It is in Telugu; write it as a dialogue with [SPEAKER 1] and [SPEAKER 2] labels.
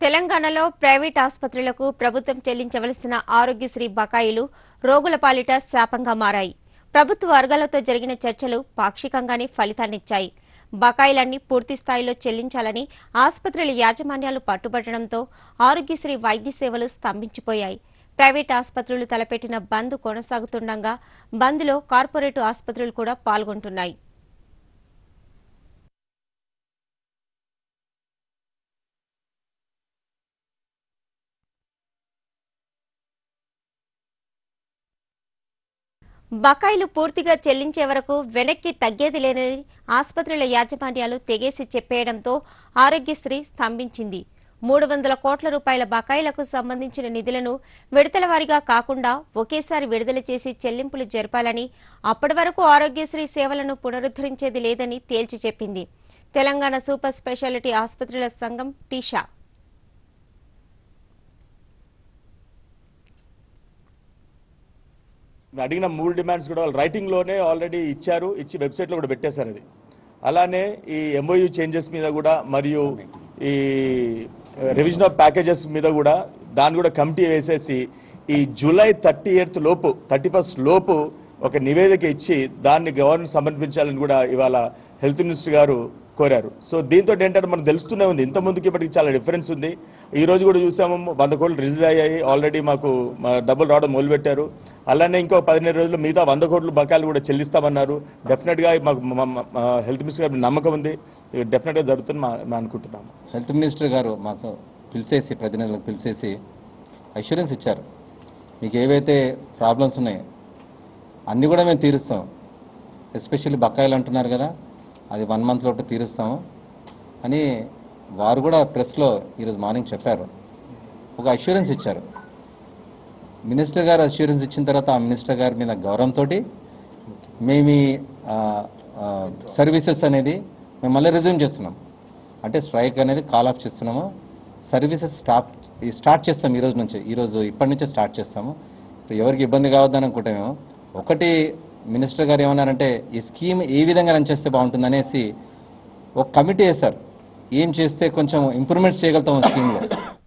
[SPEAKER 1] తెలంగాణలో ప్రైవేట్ ఆసుపత్రులకు ప్రభుత్వం చెల్లించవలసిన ఆరోగ్యశ్రీ బకాయిలు రోగుల పాలిట శాపంగా మారాయి ప్రభుత్వ వర్గాలతో జరిగిన చర్చలు పాక్షికంగానే ఫలితాన్నిచ్చాయి బకాయిలన్నీ పూర్తి స్థాయిలో చెల్లించాలని ఆసుపత్రుల యాజమాన్యాలు పట్టుబట్టడంతో ఆరోగ్యశ్రీ వైద్య సేవలు స్తంభించిపోయాయి ప్రైవేట్ ఆసుపత్రులు తలపెట్టిన బంద్ కొనసాగుతుండగా బంద్లో కార్పొరేట్ ఆసుపత్రులు కూడా పాల్గొంటున్నాయి బకాయిలు పూర్తిగా చెల్లించే వరకు వెనక్కి తగ్గేది లేదని ఆసుపత్రుల యాజమాన్యాలు తెగేసి చెప్పేయడంతో ఆరోగ్యశ్రీ స్తంభించింది మూడు వందల కోట్ల రూపాయల బకాయిలకు సంబంధించిన నిధులను విడతల వారీగా కాకుండా ఒకేసారి విడుదల చేసి చెల్లింపులు జరపాలని అప్పటి వరకు ఆరోగ్యశ్రీ సేవలను పునరుద్ధరించేది లేదని తేల్చి చెప్పింది తెలంగాణ సూపర్ స్పెషాలిటీ ఆసుపత్రుల సంఘం టీషా
[SPEAKER 2] అడిగిన మూడు డిమాండ్స్ కూడా వాళ్ళు రైటింగ్లోనే ఆల్రెడీ ఇచ్చారు ఇచ్చి వెబ్సైట్లో కూడా పెట్టేశారు అది అలానే ఈ ఎంఓయూ చేంజెస్ మీద కూడా మరియు ఈ రివిజన్ ఆఫ్ ప్యాకేజెస్ మీద కూడా దాన్ని కూడా కమిటీ వేసేసి ఈ జూలై థర్టీ ఎయిత్ లోపు థర్టీ ఫస్ట్ లోపు ఒక నివేదిక ఇచ్చి దాన్ని గవర్నమెంట్ సమర్పించాలని కూడా ఇవాళ హెల్త్ మినిస్టర్ గారు కోరారు సో దీంతో ఏంటంటే మనకు తెలుస్తూనే ఉంది ఇంత ముందుకి ఇప్పటికి చాలా డిఫరెన్స్ ఉంది ఈ రోజు కూడా చూసాము వంద కోట్లు రిలీజ్ అయ్యాయి ఆల్రెడీ మాకు మా డబ్బులు రావడం మొదలుపెట్టారు అలానే ఇంకో పదిహేను రోజులు మిగతా వంద కోట్లు బకాయిలు కూడా చెల్లిస్తామన్నారు డెఫినెట్గా మాకు మా- మా- మా హెల్త్ మినిస్టర్ గారి నమ్మకం ఉంది ఇది డెఫినెట్గా జరుగుతుంది మా- మేము అనుకుంటున్నాము
[SPEAKER 3] హెల్త్ మినిస్టర్ గారు మాకు పిలిచేసి ప్రతినిధులకు పిలిచేసి అష్యూరెన్స్ ఇచ్చారు మీకు ఏవైతే ప్రాబ్లమ్స్ ఉన్నాయో అన్నీ కూడా మేము తీరుస్తాం ఎస్పెషల్లీ బకాయిలు అంటున్నారు కదా అది వన్ మంత్ లోపు తీరుస్తాము అని వారు కూడా ప్రెస్లో ఈరోజు మార్నింగ్ చెప్పారు ఒక అష్యూరెన్స్ ఇచ్చారు మినిస్టర్ గారు అష్యూరెన్స్ ఇచ్చిన తర్వాత ఆ మినిస్టర్ గారి మీద గౌరవంతో మేము ఈ సర్వీసెస్ అనేది మేము మళ్ళీ రిజ్యూమ్ చేస్తున్నాం అంటే స్ట్రైక్ అనేది కాల్ ఆఫ్ చేస్తున్నాము సర్వీసెస్ స్టాప్ స్టార్ట్ చేస్తాం ఈ రోజు నుంచి ఈ రోజు ఇప్పటి నుంచే స్టార్ట్ చేస్తాము ఇప్పుడు ఎవరికి ఇబ్బంది కావద్దని అనుకుంటే మేము ఒకటి మినిస్టర్ గారు ఏమన్నారంటే ఈ స్కీమ్ ఏ విధంగా రన్ చేస్తే బాగుంటుంది అనేసి ఒక కమిటీ వేశారు ఏం చేస్తే కొంచెం ఇంప్రూవ్మెంట్స్ చేయగలుగుతాం స్కీమ్లో